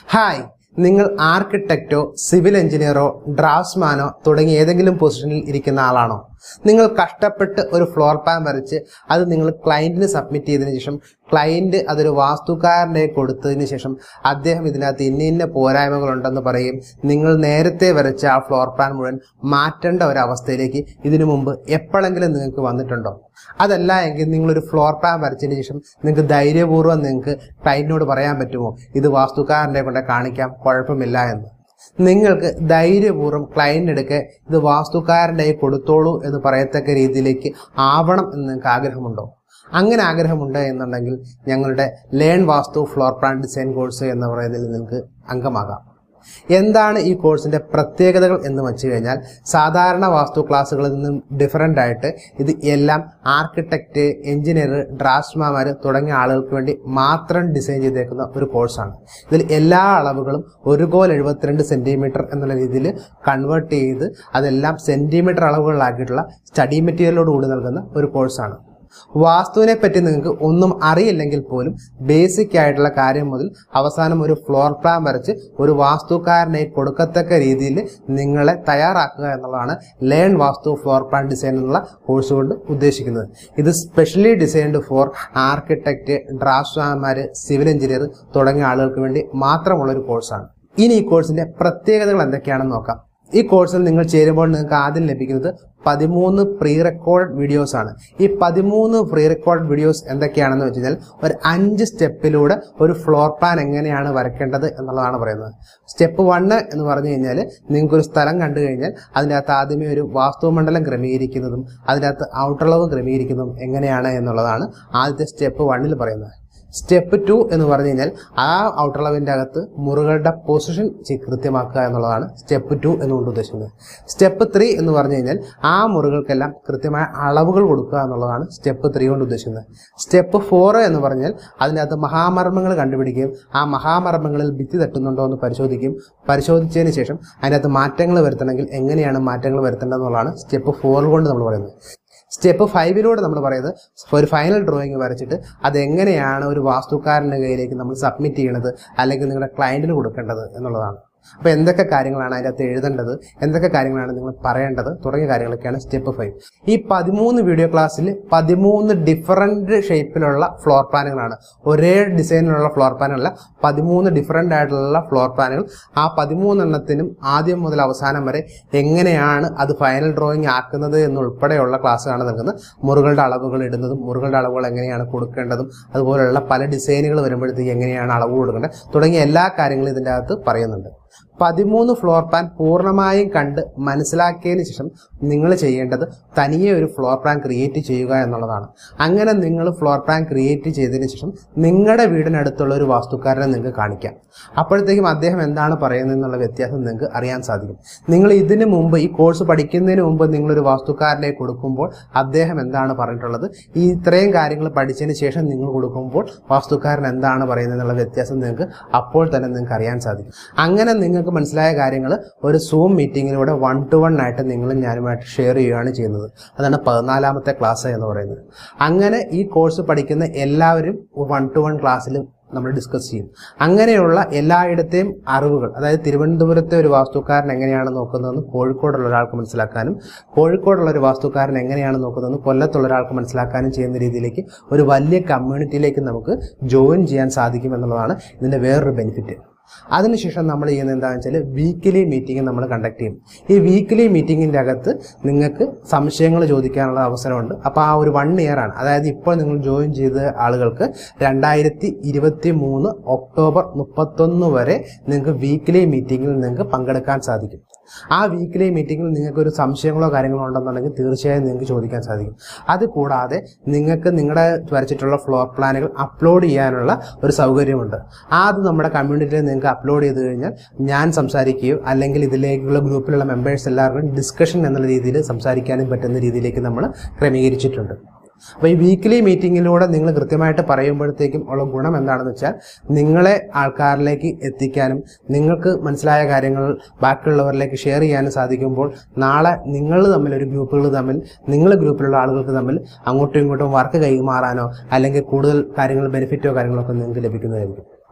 hi നിങ്ങൾ ആർക്കിടെക്റ്റോ civil എഞ്ചിനീയറോ ഡ്രാഫ്റ്റ്സ്മാനോ തുടങ്ങിയ ഏതെങ്കിലും പൊസിഷനിൽ ഇരിക്കുന്ന ആളാണോ നിങ്ങൾ കഷ്ടപ്പെട്ട് ഒരു ഫ്ലോർ പ്ലാൻ വരച്ച് അത് നിങ്ങൾ ക്ലയന്റിന് സബ്മിറ്റ് ചെയ്തതിനു ശേഷം ക്ലയന്റ് അതൊരു വാസ്തുക്കാരനെ കൊടുത്തതിന് ശേഷം അദ്ദേഹം ഇതിനകത്ത് ഇന്ന ഇന്ന പോരായ്മകളുണ്ടെന്ന് പറയും നിങ്ങൾ നേരത്തെ വരച്ച ആ ഫ്ലോർ പ്ലാൻ മുഴുവൻ മാറ്റേണ്ട ഒരു അവസ്ഥയിലേക്ക് ഇതിനു മുമ്പ് എപ്പോഴെങ്കിലും നിങ്ങൾക്ക് വന്നിട്ടുണ്ടോ അതല്ല എങ്കിൽ നിങ്ങളൊരു ഫ്ലോർ പ്ലാൻ വരച്ചതിന് ശേഷം നിങ്ങൾക്ക് ധൈര്യപൂർവ്വം നിങ്ങൾക്ക് ക്ലയന്റിനോട് പറയാൻ പറ്റുമോ ഇത് വാസ്തുക്കാരനെ കൊണ്ട് കാണിക്കാം കുഴപ്പമില്ല എന്ന് നിങ്ങൾക്ക് ധൈര്യപൂർവ്വം ക്ലയന്റ് എടുക്കെ ഇത് വാസ്തുക്കാരൻ്റെ കയ്യിൽ കൊടുത്തോളൂ എന്ന് പറയത്തക്ക രീതിയിലേക്ക് ആവണം എന്ന് നിങ്ങൾക്ക് ആഗ്രഹമുണ്ടോ അങ്ങനെ ആഗ്രഹമുണ്ട് എന്നുണ്ടെങ്കിൽ ഞങ്ങളുടെ learn vastu floor plan design course എന്ന് പറയുന്നതിൽ നിങ്ങൾക്ക് അംഗമാകാം എന്താണ് ഈ കോഴ്സിന്റെ പ്രത്യേകതകൾ എന്ന് വെച്ച് കഴിഞ്ഞാൽ സാധാരണ വാസ്തു ക്ലാസ്സുകളിൽ നിന്നും ഡിഫറൻ്റ് ആയിട്ട് ഇത് എല്ലാം ആർക്കിടെക്റ്റ് എഞ്ചിനീയർ ഡ്രാഫ്റ്റ്സ്മാൻമാർ തുടങ്ങിയ ആളുകൾക്ക് വേണ്ടി മാത്രം ഡിസൈൻ ചെയ്തേക്കുന്ന ഒരു കോഴ്സാണ് ഇതിൽ എല്ലാ അളവുകളും ഒരു കോൽ എഴുപത്തിരണ്ട് സെന്റിമീറ്റർ എന്നുള്ള രീതിയിൽ കൺവേർട്ട് ചെയ്ത് അതെല്ലാം സെന്റിമീറ്റർ അളവുകളിലാക്കിയിട്ടുള്ള സ്റ്റഡി മെറ്റീരിയലോട് കൂടി നൽകുന്ന ഒരു കോഴ്സാണ് വാസ്തുവിനെ പറ്റി നിങ്ങൾക്ക് ഒന്നും അറിയില്ലെങ്കിൽ പോലും ബേസിക് ആയിട്ടുള്ള കാര്യം മുതൽ അവസാനം ഒരു ഫ്ലോർ പ്ലാൻ വരച്ച് ഒരു വാസ്തുക്കാരനെ കൊടുക്കത്തക്ക രീതിയിൽ നിങ്ങളെ തയ്യാറാക്കുക എന്നുള്ളതാണ് learn vastu floor plan design എന്നുള്ള കോഴ്സ് കൊണ്ട് ഉദ്ദേശിക്കുന്നത് ഇത് സ്പെഷ്യലി ഡിസൈൻഡ് ഫോർ ആർക്കിടെക്റ്റ് ഡ്രാഫ്റ്റ്സ്മാൻമാർ സിവിൽ എഞ്ചിനീയർ തുടങ്ങിയ ആളുകൾക്ക് വേണ്ടി മാത്രമുള്ള ഒരു കോഴ്സാണ് ഇനി ഈ കോഴ്സിന്റെ പ്രത്യേകതകൾ എന്തൊക്കെയാണെന്ന് നോക്കാം ഈ കോഴ്സിൽ നിങ്ങൾ ചേരുമ്പോൾ നിങ്ങൾക്ക് ആദ്യം ലഭിക്കുന്നത് പതിമൂന്ന് പ്രീ റെക്കോർഡ് വീഡിയോസ് ആണ് ഈ പതിമൂന്ന് പ്രീ റെക്കോർഡ് വീഡിയോസ് എന്തൊക്കെയാണെന്ന് വെച്ച് കഴിഞ്ഞാൽ ഒരു അഞ്ച് സ്റ്റെപ്പിലൂടെ ഒരു ഫ്ലോർ പ്ലാൻ എങ്ങനെയാണ് വരയ്ക്കേണ്ടത് എന്നുള്ളതാണ് പറയുന്നത് സ്റ്റെപ്പ് വണ്ണ് എന്ന് പറഞ്ഞു കഴിഞ്ഞാൽ നിങ്ങൾക്കൊരു സ്ഥലം കണ്ടു കഴിഞ്ഞാൽ അതിൻ്റെ അകത്ത് ആദ്യമേ ഒരു വാസ്തുമണ്ഡലം ക്രമീകരിക്കുന്നതും അതിൻ്റെ അകത്ത് ഔട്ടളവ് ക്രമീകരിക്കുന്നതും എങ്ങനെയാണ് എന്നുള്ളതാണ് ആദ്യത്തെ സ്റ്റെപ്പ് വണ്ണിൽ പറയുന്നത് സ്റ്റെപ്പ് ടു എന്ന് പറഞ്ഞു കഴിഞ്ഞാൽ ആ ഔട്ടളവിൻ്റെ അകത്ത് മുറികളുടെ പൊസിഷൻ കൃത്യമാക്കുക എന്നുള്ളതാണ് സ്റ്റെപ്പ് ടു എന്നുകൊണ്ട് ഉദ്ദേശിക്കുന്നത് സ്റ്റെപ്പ് ത്രീ എന്ന് പറഞ്ഞു കഴിഞ്ഞാൽ ആ മുറികൾക്കെല്ലാം കൃത്യമായ അളവുകൾ കൊടുക്കുക എന്നുള്ളതാണ് സ്റ്റെപ്പ് ത്രീ കൊണ്ട് ഉദ്ദേശിക്കുന്നത് സ്റ്റെപ്പ് ഫോർ എന്ന് പറഞ്ഞാൽ അതിനകത്ത് മഹാമർമ്മങ്ങൾ കണ്ടുപിടിക്കുകയും ആ മഹാമർമ്മങ്ങളിൽ ഭിത്തി തട്ടുന്നുണ്ടോ എന്ന് പരിശോധിക്കും പരിശോധിച്ചതിന് ശേഷം അതിനകത്ത് മാറ്റങ്ങൾ വരുത്തണമെങ്കിൽ എങ്ങനെയാണ് മാറ്റങ്ങൾ വരുത്തേണ്ടതെന്നുള്ളതാണ് സ്റ്റെപ്പ് ഫോർ കൊണ്ട് നമ്മൾ പറയുന്നത് സ്റ്റെപ്പ് ഫൈവിലൂടെ നമ്മൾ പറയുന്നത് ഒരു ഫൈനൽ ഡ്രോയിങ് വരച്ചിട്ട് അതെങ്ങനെയാണ് ഒരു വാസ്തുക്കാരൻ്റെ കയ്യിലേക്ക് നമ്മൾ സബ്മിറ്റ് ചെയ്യണത് അല്ലെങ്കിൽ നിങ്ങളുടെ ക്ലയൻറ്റിന് കൊടുക്കേണ്ടത് എന്നുള്ളതാണ് അപ്പോൾ എന്തൊക്കെ കാര്യങ്ങളാണ് അതിനകത്ത് എഴുതേണ്ടത് എന്തൊക്കെ കാര്യങ്ങളാണ് നിങ്ങൾ പറയേണ്ടത് തുടങ്ങിയ കാര്യങ്ങളൊക്കെയാണ് സ്റ്റെപ്പ് ഫൈവ് ഈ പതിമൂന്ന് വീഡിയോ ക്ലാസ്സിൽ പതിമൂന്ന് ഡിഫറൻറ്റ് ഷേപ്പിലുള്ള ഫ്ലോർ പ്ലാനുകളാണ് ഒരേ ഡിസൈനിലുള്ള ഫ്ലോർ പ്ലാനല്ല പതിമൂന്ന് ഡിഫറൻ്റ് ആയിട്ടുള്ള ഫ്ലോർ പ്ലാനുകൾ ആ പതിമൂന്നെണ്ണത്തിനും ആദ്യം മുതൽ അവസാനം വരെ എങ്ങനെയാണ് അത് ഫൈനൽ ഡ്രോയിങ് ആക്കുന്നത് എന്നുൾപ്പെടെയുള്ള ക്ലാസ്സാണ് നൽകുന്നത് മുറികളുടെ അളവുകൾ ഇടുന്നതും മുറികളുടെ അളവുകൾ എങ്ങനെയാണ് കൊടുക്കേണ്ടതും അതുപോലെയുള്ള പല ഡിസൈനുകൾ വരുമ്പോഴത്തേക്ക് എങ്ങനെയാണ് അളവ് കൊടുക്കേണ്ടത് തുടങ്ങിയ എല്ലാ കാര്യങ്ങളും ഇതിൻ്റെ അകത്ത് പറയുന്നുണ്ട് പതിമൂന്ന് ഫ്ലോർ പ്ലാൻ പൂർണ്ണമായും കണ്ട് മനസ്സിലാക്കിയതിന് ശേഷം നിങ്ങൾ ചെയ്യേണ്ടത് തനിയെ ഒരു ഫ്ലോർ പ്ലാൻ ക്രിയേറ്റ് ചെയ്യുക എന്നുള്ളതാണ് അങ്ങനെ നിങ്ങൾ ഫ്ലോർ പ്ലാൻ ക്രിയേറ്റ് ചെയ്തതിന് ശേഷം നിങ്ങളുടെ വീടിനടുത്തുള്ള ഒരു വാസ്തുക്കാരനെ നിങ്ങൾക്ക് കാണിക്കാം അപ്പോഴത്തേക്കും അദ്ദേഹം എന്താണ് പറയുന്നത് എന്നുള്ള വ്യത്യാസം നിങ്ങൾക്ക് അറിയാൻ സാധിക്കും നിങ്ങൾ ഇതിനു മുമ്പ് ഈ കോഴ്സ് പഠിക്കുന്നതിന് മുമ്പ് നിങ്ങളൊരു വാസ്തുക്കാരനെ കൊടുക്കുമ്പോൾ അദ്ദേഹം എന്താണ് പറഞ്ഞിട്ടുള്ളത് ഈ ഇത്രയും കാര്യങ്ങൾ പഠിച്ചതിന് ശേഷം നിങ്ങൾ കൊടുക്കുമ്പോൾ വാസ്തുക്കാരൻ എന്താണ് പറയുന്നത് എന്നുള്ള വ്യത്യാസം നിങ്ങൾക്ക് അപ്പോൾ തന്നെ നിങ്ങൾക്ക് അറിയാൻ സാധിക്കും അങ്ങനെ നിങ്ങൾക്ക് മനസ്സിലായ കാര്യങ്ങൾ ഒരു സൂം മീറ്റിങ്ങിലൂടെ വൺ ടു വൺ ആയിട്ട് നിങ്ങളും ഞാനുമായിട്ട് ഷെയർ ചെയ്യുകയാണ് ചെയ്യുന്നത് അതാണ് പതിനാലാമത്തെ ക്ലാസ് എന്ന് പറയുന്നത് അങ്ങനെ ഈ കോഴ്സ് പഠിക്കുന്ന എല്ലാവരും വൺ ടു വൺ ക്ലാസ്സിൽ നമ്മൾ ഡിസ്കസ് ചെയ്യും അങ്ങനെയുള്ള എല്ലായിടത്തെയും അറിവുകൾ അതായത് തിരുവനന്തപുരത്തെ ഒരു വാസ്തുക്കാരൻ എങ്ങനെയാണ് നോക്കുന്നതെന്ന് കോഴിക്കോടുള്ള ഒരാൾക്ക് മനസ്സിലാക്കാനും കോഴിക്കോടുള്ള ഒരു വാസ്തുക്കാരൻ എങ്ങനെയാണ് നോക്കുന്നതെന്ന് കൊല്ലത്തുള്ള ഒരാൾക്ക് മനസ്സിലാക്കാനും ചെയ്യുന്ന രീതിയിലേക്ക് ഒരു വലിയ കമ്മ്യൂണിറ്റിയിലേക്ക് നമുക്ക് ജോയിൻ ചെയ്യാൻ സാധിക്കും എന്നുള്ളതാണ് ഇതിൻ്റെ വേറൊരു ബെനിഫിറ്റ് അതിനുശേഷം നമ്മൾ ചെയ്യുന്നത് എന്താണെന്ന് വെച്ചാൽ വീക്കിലി മീറ്റിംഗ് നമ്മൾ കണ്ടക്ട് ചെയ്യും ഈ വീക്കിലി മീറ്റിങ്ങിൻ്റെ അകത്ത് നിങ്ങൾക്ക് സംശയങ്ങൾ ചോദിക്കാനുള്ള അവസരമുണ്ട് അപ്പോൾ ആ ഒരു വൺ ഇയർ ആണ് അതായത് ഇപ്പോൾ നിങ്ങൾ ജോയിൻ ചെയ്ത ആളുകൾക്ക് രണ്ടായിരത്തി ഇരുപത്തി മൂന്ന് ഒക്ടോബർ മുപ്പത്തൊന്ന് വരെ നിങ്ങൾക്ക് വീക്കിലി മീറ്റിങ്ങിൽ നിങ്ങൾക്ക് പങ്കെടുക്കാൻ സാധിക്കും ആ വീക്കിലി മീറ്റിങ്ങിൽ നിങ്ങൾക്ക് ഒരു സംശയങ്ങളോ കാര്യങ്ങളോ ഉണ്ടെന്നുണ്ടെങ്കിൽ തീർച്ചയായും നിങ്ങൾക്ക് ചോദിക്കാൻ സാധിക്കും അത് കൂടാതെ നിങ്ങൾക്ക് നിങ്ങളുടെ വരച്ചിട്ടുള്ള ഫ്ലോർ പ്ലാനുകൾ അപ്ലോഡ് ചെയ്യാനുള്ള ഒരു സൗകര്യമുണ്ട് അത് നമ്മുടെ കമ്മ്യൂണിറ്റിയിൽ നിങ്ങൾക്ക് അപ്ലോഡ് ചെയ്ത് കഴിഞ്ഞാൽ ഞാൻ സംസാരിക്കുകയോ അല്ലെങ്കിൽ ഇതിലേക്കുള്ള ഗ്രൂപ്പിലുള്ള മെമ്പേഴ്സ് എല്ലാവർക്കും ഡിസ്കഷൻ എന്നുള്ള രീതിയിൽ സംസാരിക്കാനും പറ്റുന്ന രീതിയിലേക്ക് നമ്മൾ ക്രമീകരിച്ചിട്ടുണ്ട് അപ്പോൾ ഈ വീക്കിലി മീറ്റിങ്ങിലൂടെ നിങ്ങൾ കൃത്യമായിട്ട് പറയുമ്പോഴത്തേക്കും ഉള്ള ഗുണം എന്താണെന്ന് വെച്ചാൽ നിങ്ങളെ ആൾക്കാരിലേക്ക് എത്തിക്കാനും നിങ്ങൾക്ക് മനസ്സിലായ കാര്യങ്ങൾ ബാക്കിയുള്ളവരിലേക്ക് ഷെയർ ചെയ്യാനും സാധിക്കുമ്പോൾ നാളെ നിങ്ങൾ തമ്മിൽ ഒരു ഗ്രൂപ്പുകൾ തമ്മിൽ നിങ്ങൾ ഗ്രൂപ്പിലുള്ള ആളുകൾക്ക് തമ്മിൽ അങ്ങോട്ടും ഇങ്ങോട്ടും വർക്ക് കൈമാറാനോ അല്ലെങ്കിൽ കൂടുതൽ കാര്യങ്ങൾ ബെനിഫിറ്റോ കാര്യങ്ങളൊക്കെ നിങ്ങൾക്ക് ലഭിക്കുന്നതായിരിക്കും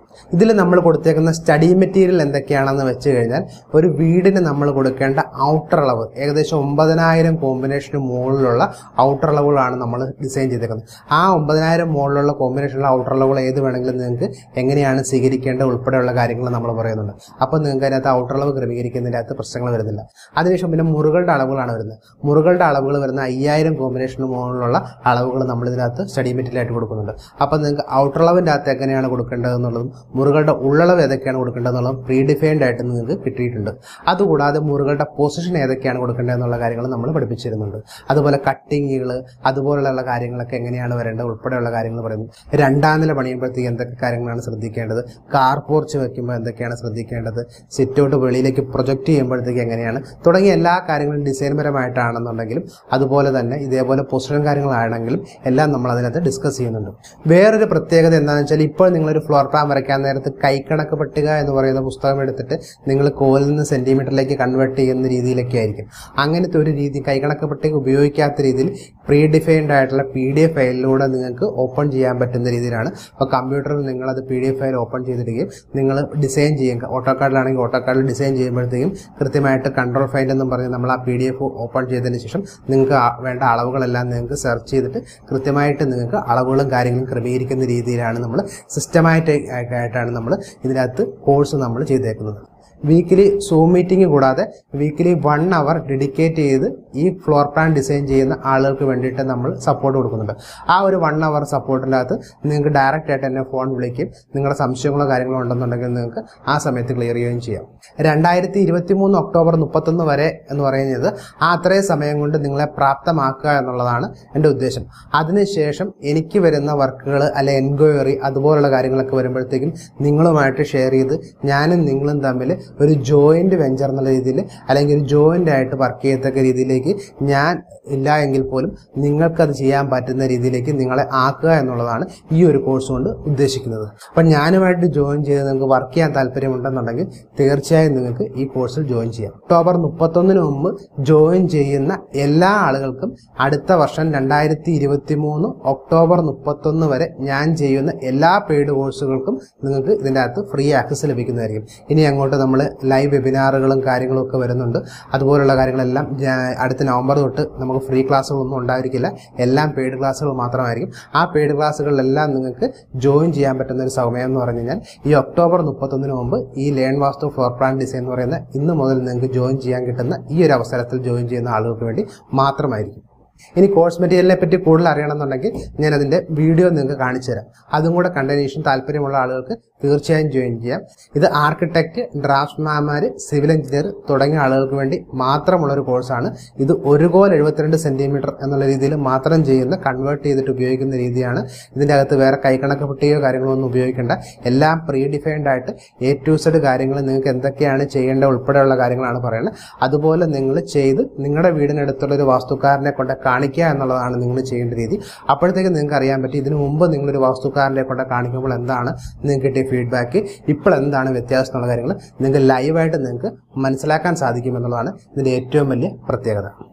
ഇതിൽ നമ്മൾ കൊടുത്തേക്കുന്ന സ്റ്റഡി മെറ്റീരിയൽ എന്തൊക്കെയാണെന്ന് വെച്ച് കഴിഞ്ഞാൽ ഒരു വീടിന് നമ്മൾ കൊടുക്കേണ്ട ഔട്ടർ അളവ് ഏകദേശം ഒമ്പതിനായിരം കോമ്പിനേഷന് മുകളിലുള്ള ഔട്ടർ അളവുകളാണ് നമ്മൾ ഡിസൈൻ ചെയ്തേക്കുന്നത് ആ ഒമ്പതിനായിരം മുകളിലുള്ള കോമ്പിനേഷനുള്ള ഔട്ടർ അളവുകൾ ഏത് വേണമെങ്കിലും നിങ്ങൾക്ക് എങ്ങനെയാണ് സ്വീകരിക്കേണ്ടത് ഉൾപ്പെടെയുള്ള കാര്യങ്ങൾ നമ്മൾ പറയുന്നുണ്ട് അപ്പോൾ നിങ്ങൾക്ക് അതിനകത്ത് ഔട്ടർ അളവ് ക്രമീകരിക്കുന്നതിൻ്റെ അകത്ത് പ്രശ്നങ്ങൾ വരുന്നില്ല അതിനുശേഷം പിന്നെ മുറുകളുടെ അളവുകളാണ് വരുന്നത് മുറുകളുടെ അളവുകൾ വരുന്ന അയ്യായിരം കോമ്പിനേഷന് മുകളിലുള്ള അളവുകൾ നമ്മൾ ഇതിനകത്ത് സ്റ്റഡി മെറ്റീരിയൽ ആയിട്ട് കൊടുക്കുന്നുണ്ട് അപ്പോൾ നിങ്ങൾക്ക് ഔട്ടർ അളവിൻ്റെ അകത്ത് എങ്ങനെയാണ് കൊടുക്കേണ്ടത് എന്നുള്ളതും മുറുകളുടെ ഉള്ളളവ് ഏതൊക്കെയാണ് കൊടുക്കേണ്ടത് എന്നുള്ളതും പ്രീ ഡിഫൈൻഡ് ആയിട്ട് നിങ്ങൾക്ക് കിട്ടിയിട്ടുണ്ട് അതുകൂടാതെ മുറുകളുടെ പൊസിഷൻ ഏതൊക്കെയാണ് കൊടുക്കേണ്ടത് എന്നുള്ള കാര്യങ്ങൾ നമ്മൾ പഠിപ്പിച്ചിരുന്നുണ്ട് അതുപോലെ കട്ടിങ്ങുകൾ അതുപോലെയുള്ള കാര്യങ്ങളൊക്കെ എങ്ങനെയാണ് വരേണ്ടത് ഉൾപ്പെടെയുള്ള കാര്യങ്ങൾ പറയുന്നു രണ്ടാം നില പണിയുമ്പോഴത്തേക്ക് എന്തൊക്കെ കാര്യങ്ങളാണ് ശ്രദ്ധിക്കേണ്ടത് കാർ പോർച്ച് വെക്കുമ്പോൾ എന്തൊക്കെയാണ് ശ്രദ്ധിക്കേണ്ടത് സിറ്റ് ഔട്ട് വെളിയിലേക്ക് പ്രൊജക്റ്റ് ചെയ്യുമ്പോഴത്തേക്ക് എങ്ങനെയാണ് തുടങ്ങിയ എല്ലാ കാര്യങ്ങളും ഡിസൈൻ പരമായിട്ടാണെന്നുണ്ടെങ്കിലും അതുപോലെ തന്നെ ഇതേപോലെ പൊസിഷൻ കാര്യങ്ങളാണെങ്കിലും എല്ലാം നമ്മൾ അതിനകത്ത് ഡിസ്കസ് ചെയ്യുന്നുണ്ട് വേറൊരു പ്രത്യേകത എന്താണെന്ന് വെച്ചാൽ ഇപ്പോൾ നിങ്ങളൊരു ഫ്ലോർ പ്ലാൻ വരയ്ക്കാൻ നേരത്ത് കൈക്കണക്ക് പട്ടിക എന്ന് പറയുന്ന പുസ്തകം എടുത്തിട്ട് നിങ്ങൾ കോലിൽ നിന്ന് സെന്റിമീറ്ററിലേക്ക് കൺവേർട്ട് ചെയ്യുന്ന രീതിയിലൊക്കെ ആയിരിക്കും അങ്ങനത്തെ ഒരു രീതി കൈക്കണക്ക് പട്ടിക ഉപയോഗിക്കാത്ത രീതിയിൽ പ്രീ ഡിഫൈൻഡ് ആയിട്ടുള്ള പി ഡി എഫ് ഫയലിലൂടെ നിങ്ങൾക്ക് ഓപ്പൺ ചെയ്യാൻ പറ്റുന്ന രീതിയിലാണ് അപ്പോൾ കമ്പ്യൂട്ടറിൽ നിങ്ങളത് P D F file open ചെയ്തിടുകയും നിങ്ങൾ ഡിസൈൻ ചെയ്യും ഓട്ടോ കാർഡിലാണെങ്കിൽ ഓട്ടോ കാർഡിൽ ഡിസൈൻ ചെയ്യുമ്പോഴത്തേക്കും കൃത്യമായിട്ട് കൺട്രോൾ ഫയൽ എന്നും പറഞ്ഞ് നമ്മൾ ആ പി ഡി എഫ് ഓപ്പൺ ചെയ്തതിന് ശേഷം നിങ്ങൾക്ക് ആ വേണ്ട അളവുകളെല്ലാം നിങ്ങൾക്ക് സെർച്ച് ചെയ്തിട്ട് കൃത്യമായിട്ട് നിങ്ങൾക്ക് അളവുകളും കാര്യങ്ങളും ക്രമീകരിക്കുന്ന രീതിയിലാണ് നമ്മൾ സിസ്റ്റമായിട്ട് ആയിട്ടാണ് നമ്മൾ ഇതിനകത്ത് കോഴ്സ് നമ്മൾ ചെയ്തേക്കുന്നത് വീക്കിലി സൂം മീറ്റിംഗ് കൂടാതെ വീക്കിലി വൺ അവർ ഡെഡിക്കേറ്റ് ചെയ്ത് ഈ ഫ്ലോർ പ്ലാൻ ഡിസൈൻ ചെയ്യുന്ന ആളുകൾക്ക് വേണ്ടിയിട്ട് നമ്മൾ സപ്പോർട്ട് കൊടുക്കുന്നുണ്ട് ആ ഒരു വൺ അവർ സപ്പോർട്ടിൻ്റെ അകത്ത് നിങ്ങൾക്ക് ഡയറക്റ്റ് ആയിട്ട് എന്നെ ഫോൺ വിളിക്കുകയും നിങ്ങളുടെ സംശയങ്ങളോ കാര്യങ്ങളോ ഉണ്ടെന്നുണ്ടെങ്കിൽ നിങ്ങൾക്ക് ആ സമയത്ത് ക്ലിയർ ചെയ്യുകയും ചെയ്യാം രണ്ടായിരത്തി ഇരുപത്തി മൂന്ന് ഒക്ടോബർ മുപ്പത്തൊന്ന് വരെ എന്ന് പറയുന്നത് ആ അത്രയും സമയം കൊണ്ട് നിങ്ങളെ പ്രാപ്തമാക്കുക എന്നുള്ളതാണ് എൻ്റെ ഉദ്ദേശം അതിനുശേഷം എനിക്ക് വരുന്ന വർക്കുകൾ അല്ലെ എൻക്വയറി അതുപോലുള്ള കാര്യങ്ങളൊക്കെ വരുമ്പോഴത്തേക്കും നിങ്ങളുമായിട്ട് ഷെയർ ചെയ്ത് ഞാനും നിങ്ങളും തമ്മിൽ ഒരു ജോയിന്റ് വെഞ്ചർ എന്നുള്ള രീതിയിൽ അല്ലെങ്കിൽ ഒരു ജോയിന്റ് ആയിട്ട് വർക്ക് ചെയ്യത്തക്ക രീതിയിലേക്ക് ഞാൻ ഇല്ല എങ്കിൽ പോലും നിങ്ങൾക്കത് ചെയ്യാൻ പറ്റുന്ന രീതിയിലേക്ക് നിങ്ങളെ ആക്കുക എന്നുള്ളതാണ് ഈ ഒരു കോഴ്സ് കൊണ്ട് ഉദ്ദേശിക്കുന്നത് അപ്പം ഞാനുമായിട്ട് ജോയിൻ ചെയ്ത് നിങ്ങൾക്ക് വർക്ക് ചെയ്യാൻ താല്പര്യമുണ്ടെന്നുണ്ടെങ്കിൽ തീർച്ചയായും നിങ്ങൾക്ക് ഈ കോഴ്സിൽ ജോയിൻ ചെയ്യാം ഒക്ടോബർ മുപ്പത്തൊന്നിന് മുമ്പ് ജോയിൻ ചെയ്യുന്ന എല്ലാ ആളുകൾക്കും അടുത്ത വർഷം രണ്ടായിരത്തി ഇരുപത്തി മൂന്ന് ഒക്ടോബർ മുപ്പത്തൊന്ന് വരെ ഞാൻ ചെയ്യുന്ന എല്ലാ പെയ്ഡ് കോഴ്സുകൾക്കും നിങ്ങൾക്ക് ഇതിൻ്റെ അകത്ത് ഫ്രീ ആക്സസ് ലഭിക്കുന്നതായിരിക്കും ഇനി അങ്ങോട്ട് നമ്മൾ ലൈവ് വെബിനാറുകളും കാര്യങ്ങളും ഒക്കെ വരുന്നുണ്ട് അതുപോലുള്ള കാര്യങ്ങളെല്ലാം ജാ- അടുത്ത നവംബർ തൊട്ട് നമുക്ക് ഫ്രീ ക്ലാസ്സുകളൊന്നും ഉണ്ടായിരിക്കില്ല എല്ലാം പെയ്ഡ് ക്ലാസ്സുകൾ മാത്രമായിരിക്കും ആ പെയ്ഡ് ക്ലാസ്സുകളിലെല്ലാം നിങ്ങൾക്ക് ജോയിൻ ചെയ്യാൻ പറ്റുന്ന ഒരു സമയം എന്ന് പറഞ്ഞു കഴിഞ്ഞാൽ ഈ ഒക്ടോബർ മുപ്പത്തൊന്നിന് മുമ്പ് ഈ learn vastu floor plan design എന്ന് പറയുന്ന ഇന്ന് മുതൽ നിങ്ങൾക്ക് ജോയിൻ ചെയ്യാൻ കിട്ടുന്ന ഈ ഒരു അവസരത്തിൽ ജോയിൻ ചെയ്യുന്ന ആളുകൾക്ക് വേണ്ടി മാത്രമായിരിക്കും ഇനി കോഴ്സ് മെറ്റീരിയലിനെ പറ്റി കൂടുതൽ അറിയണമെന്നുണ്ടെങ്കിൽ ഞാൻ അതിന്റെ വീഡിയോ നിങ്ങൾക്ക് കാണിച്ചു തരാം അതും കൂടെ കണ്ടതിന് ശേഷം താല്പര്യമുള്ള ആളുകൾക്ക് തീർച്ചയായും ജോയിൻ ചെയ്യാം ഇത് ആർക്കിടെക്ട് ഡ്രാഫ്റ്റ്മാൻമാർ സിവിൽ എഞ്ചിനീയർ തുടങ്ങിയ ആളുകൾക്ക് വേണ്ടി മാത്രമുള്ള ഒരു കോഴ്സാണ് ഇത് ഒരു കോൽ എഴുപത്തിരണ്ട് സെന്റിമീറ്റർ എന്നുള്ള രീതിയിൽ മാത്രം ചെയ്യുന്ന കൺവേർട്ട് ചെയ്തിട്ട് ഉപയോഗിക്കുന്ന രീതിയാണ് ഇതിൻ്റെ അകത്ത് വേറെ കൈക്കണക്ക് പട്ടികയോ കാര്യങ്ങളോ ഒന്നും ഉപയോഗിക്കേണ്ട എല്ലാം പ്രീ ഡിഫൈൻഡ് ആയിട്ട് എ ടു സെഡ് കാര്യങ്ങൾ നിങ്ങൾക്ക് എന്തൊക്കെയാണ് ചെയ്യേണ്ടത് ഉൾപ്പെടെയുള്ള കാര്യങ്ങളാണ് പറയുന്നത് അതുപോലെ നിങ്ങൾ ചെയ്ത് നിങ്ങളുടെ വീടിനടുത്തുള്ള ഒരു വാസ്തുക്കാരനെ കൊണ്ട് കാണിക്കുക എന്നുള്ളതാണ് നിങ്ങൾ ചെയ്യേണ്ട രീതി അപ്പോഴത്തേക്ക് നിങ്ങൾക്ക് അറിയാൻ പറ്റും ഇതിനു മുമ്പ് നിങ്ങളൊരു വാസ്തുക്കാരനെ കൊണ്ട് കാണിക്കുമ്പോൾ എന്താണ് നിങ്ങൾക്ക് കിട്ടിയ ഫീഡ്ബാക്ക് ഇപ്പോൾ എന്താണ് വ്യത്യാസം എന്നുള്ള കാര്യങ്ങൾ നിങ്ങൾക്ക് ലൈവായിട്ട് നിങ്ങൾക്ക് മനസ്സിലാക്കാൻ സാധിക്കും എന്നുള്ളതാണ് ഇതിൻ്റെ ഏറ്റവും വലിയ പ്രത്യേകത